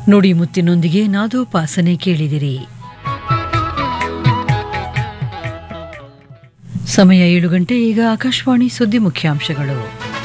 ನುಡಿ ಮುತ್ತಿನೊಂದಿಗೆ ನಾದೋಪಾಸನೆ ಕೇಳಿದಿರಿ ಸಮಯ ಏಳು ಗಂಟೆ ಈಗ ಆಕಾಶವಾಣಿ ಸುದ್ದಿ ಮುಖ್ಯಾಂಶಗಳು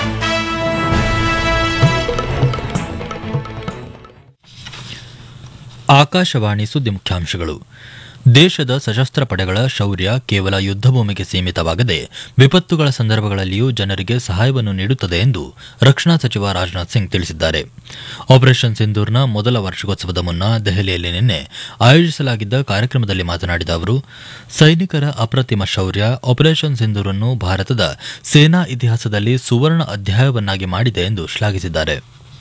ಆಕಾಶವಾಣಿ ಸುದ್ದಿ ಮುಖ್ಯಾಂಶಗಳು ದೇಶದ ಸಶಸ್ತ್ರ ಪಡೆಗಳ ಶೌರ್ಯ ಕೇವಲ ಯುದ್ಧ ಭೂಮಿಗೆ ಸೀಮಿತವಾಗದೆ ವಿಪತ್ತುಗಳ ಸಂದರ್ಭಗಳಲ್ಲಿಯೂ ಜನರಿಗೆ ಸಹಾಯವನ್ನು ನೀಡುತ್ತದೆ ಎಂದು ರಕ್ಷಣಾ ಸಚಿವ ರಾಜನಾಥ್ ಸಿಂಗ್ ತಿಳಿಸಿದ್ದಾರೆ ಆಪರೇಷನ್ ಸಿಂಧೂರ್ನ ಮೊದಲ ವಾರ್ಷಿಕೋತ್ಸವದ ಮುನ್ನ ದೆಹಲಿಯಲ್ಲಿ ನಿನ್ನೆ ಆಯೋಜಿಸಲಾಗಿದ್ದ ಕಾರ್ಯಕ್ರಮದಲ್ಲಿ ಮಾತನಾಡಿದ ಅವರು ಸೈನಿಕರ ಅಪ್ರತಿಮ ಶೌರ್ಯ ಆಪರೇಷನ್ ಸಿಂಧೂರನ್ನು ಭಾರತದ ಸೇನಾ ಇತಿಹಾಸದಲ್ಲಿ ಸುವರ್ಣ ಅಧ್ಯಾಯವನ್ನಾಗಿ ಮಾಡಿದೆ ಎಂದು ಶ್ಲಾಘಿಸಿದ್ದಾರೆ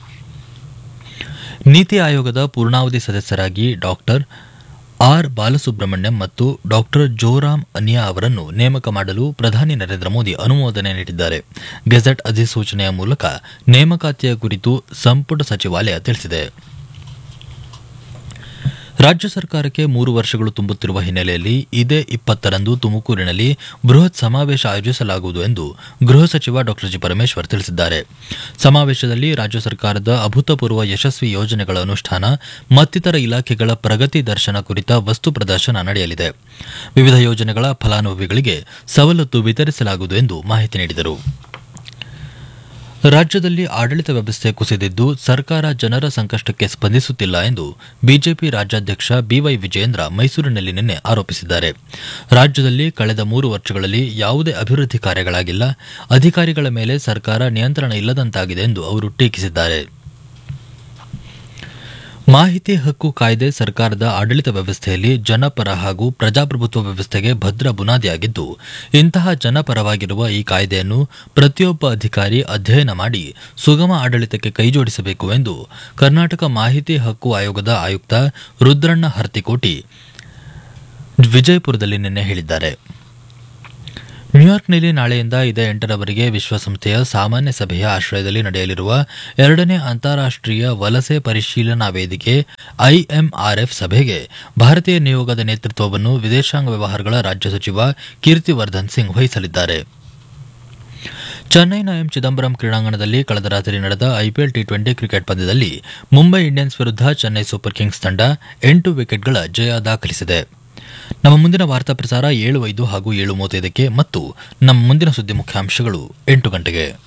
ನೀತಿ ಆಯೋಗದ ಪೂರ್ಣಾವಧಿ ಸದಸ್ಯರಾಗಿ ಡಾಕ್ಟರ್ ಆರ್ ಬಾಲಸುಬ್ರಹ್ಮಣ್ಯಂ ಮತ್ತು ಡಾಕ್ಟರ್ ಜೋರಾಮ್ ಅನಿಯಾ ಅವರನ್ನು ನೇಮಕ ಮಾಡಲು ಪ್ರಧಾನಿ ನರೇಂದ್ರ ಮೋದಿ ಅನುಮೋದನೆ ನೀಡಿದ್ದಾರೆ ಗೆಜೆಟ್ ಅಧಿಸೂಚನೆಯ ಮೂಲಕ ನೇಮಕಾತಿಯ ಕುರಿತು ಸಂಪುಟ ಸಚಿವಾಲಯ ತಿಳಿಸಿದೆ ರಾಜ್ಯ ಸರ್ಕಾರಕ್ಕೆ ಮೂರು ವರ್ಷಗಳು ತುಂಬುತ್ತಿರುವ ಹಿನ್ನೆಲೆಯಲ್ಲಿ ಇದೇ ಇಪ್ಪತ್ತರಂದು ತುಮಕೂರಿನಲ್ಲಿ ಬೃಹತ್ ಸಮಾವೇಶ ಆಯೋಜಿಸಲಾಗುವುದು ಎಂದು ಗೃಹ ಸಚಿವ ಡಾ ಜಿ ಪರಮೇಶ್ವರ್ ತಿಳಿಸಿದ್ದಾರೆ ಸಮಾವೇಶದಲ್ಲಿ ರಾಜ್ಯ ಸರ್ಕಾರದ ಅಭೂತಪೂರ್ವ ಯಶಸ್ವಿ ಯೋಜನೆಗಳ ಅನುಷ್ಠಾನ ಮತ್ತಿತರ ಇಲಾಖೆಗಳ ಪ್ರಗತಿ ದರ್ಶನ ಕುರಿತ ವಸ್ತು ಪ್ರದರ್ಶನ ನಡೆಯಲಿದೆ ವಿವಿಧ ಯೋಜನೆಗಳ ಫಲಾನುಭವಿಗಳಿಗೆ ಸವಲತ್ತು ವಿತರಿಸಲಾಗುವುದು ಎಂದು ಮಾಹಿತಿ ನೀಡಿದರು ರಾಜ್ಯದಲ್ಲಿ ಆಡಳಿತ ವ್ಯವಸ್ಥೆ ಕುಸಿದಿದ್ದು ಸರ್ಕಾರ ಜನರ ಸಂಕಷ್ಟಕ್ಕೆ ಸ್ಪಂದಿಸುತ್ತಿಲ್ಲ ಎಂದು ಬಿಜೆಪಿ ರಾಜ್ಯಾಧ್ಯಕ್ಷ ಬಿವೈ ವಿಜಯೇಂದ್ರ ಮೈಸೂರಿನಲ್ಲಿ ನಿನ್ನೆ ಆರೋಪಿಸಿದ್ದಾರೆ ರಾಜ್ಯದಲ್ಲಿ ಕಳೆದ ಮೂರು ವರ್ಷಗಳಲ್ಲಿ ಯಾವುದೇ ಅಭಿವೃದ್ಧಿ ಕಾರ್ಯಗಳಾಗಿಲ್ಲ ಅಧಿಕಾರಿಗಳ ಮೇಲೆ ಸರ್ಕಾರ ನಿಯಂತ್ರಣ ಇಲ್ಲದಂತಾಗಿದೆ ಎಂದು ಅವರು ಟೀಕಿಸಿದ್ದಾರೆ ಮಾಹಿತಿ ಹಕ್ಕು ಕಾಯ್ದೆ ಸರ್ಕಾರದ ಆಡಳಿತ ವ್ಯವಸ್ಥೆಯಲ್ಲಿ ಜನಪರ ಹಾಗೂ ಪ್ರಜಾಪ್ರಭುತ್ವ ವ್ಯವಸ್ಥೆಗೆ ಭದ್ರ ಬುನಾದಿಯಾಗಿದ್ದು ಇಂತಹ ಜನಪರವಾಗಿರುವ ಈ ಕಾಯ್ದೆಯನ್ನು ಪ್ರತಿಯೊಬ್ಬ ಅಧಿಕಾರಿ ಅಧ್ಯಯನ ಮಾಡಿ ಸುಗಮ ಆಡಳಿತಕ್ಕೆ ಕೈಜೋಡಿಸಬೇಕು ಎಂದು ಕರ್ನಾಟಕ ಮಾಹಿತಿ ಹಕ್ಕು ಆಯೋಗದ ಆಯುಕ್ತ ರುದ್ರಣ್ಣ ಹರ್ತಿಕೋಟಿ ವಿಜಯಪುರದಲ್ಲಿ ನಿನ್ನೆ ಹೇಳಿದ್ದಾರೆ ನ್ಯೂಯಾರ್ಕ್ನಲ್ಲಿ ನಾಳೆಯಿಂದ ಇದೇ ಎಂಟರವರೆಗೆ ವಿಶ್ವಸಂಸ್ಥೆಯ ಸಾಮಾನ್ಯ ಸಭೆಯ ಆಶ್ರಯದಲ್ಲಿ ನಡೆಯಲಿರುವ ಎರಡನೇ ಅಂತಾರಾಷ್ಟೀಯ ವಲಸೆ ಪರಿಶೀಲನಾ ವೇದಿಕೆ ಐಎಂಆರ್ಎಫ್ ಸಭೆಗೆ ಭಾರತೀಯ ನಿಯೋಗದ ನೇತೃತ್ವವನ್ನು ವಿದೇಶಾಂಗ ವ್ಯವಹಾರಗಳ ರಾಜ್ಯ ಸಚಿವ ಕೀರ್ತಿವರ್ಧನ್ ಸಿಂಗ್ ವಹಿಸಲಿದ್ದಾರೆ ಚೆನ್ನೈನ ಎಂ ಚಿದಂಬರಂ ಕ್ರೀಡಾಂಗಣದಲ್ಲಿ ಕಳೆದ ರಾತ್ರಿ ನಡೆದ ಐಪಿಎಲ್ ಟಿ ಟ್ವೆಂಟಿ ಕ್ರಿಕೆಟ್ ಪಂದ್ಯದಲ್ಲಿ ಮುಂಬೈ ಇಂಡಿಯನ್ಸ್ ವಿರುದ್ಧ ಚೆನ್ನೈ ಸೂಪರ್ ಕಿಂಗ್ಸ್ ತಂಡ ಎಂಟು ವಿಕೆಟ್ಗಳ ಜಯ ದಾಖಲಿಸಿದೆ ನಮ್ಮ ಮುಂದಿನ ವಾರ್ತಾ ಪ್ರಸಾರ ಏಳು ಐದು ಹಾಗೂ ಏಳು ಮೂವತ್ತೈದಕ್ಕೆ ಮತ್ತು ನಮ್ಮ ಮುಂದಿನ ಸುದ್ದಿ ಮುಖ್ಯಾಂಶಗಳು ಎಂಟು ಗಂಟೆಗೆ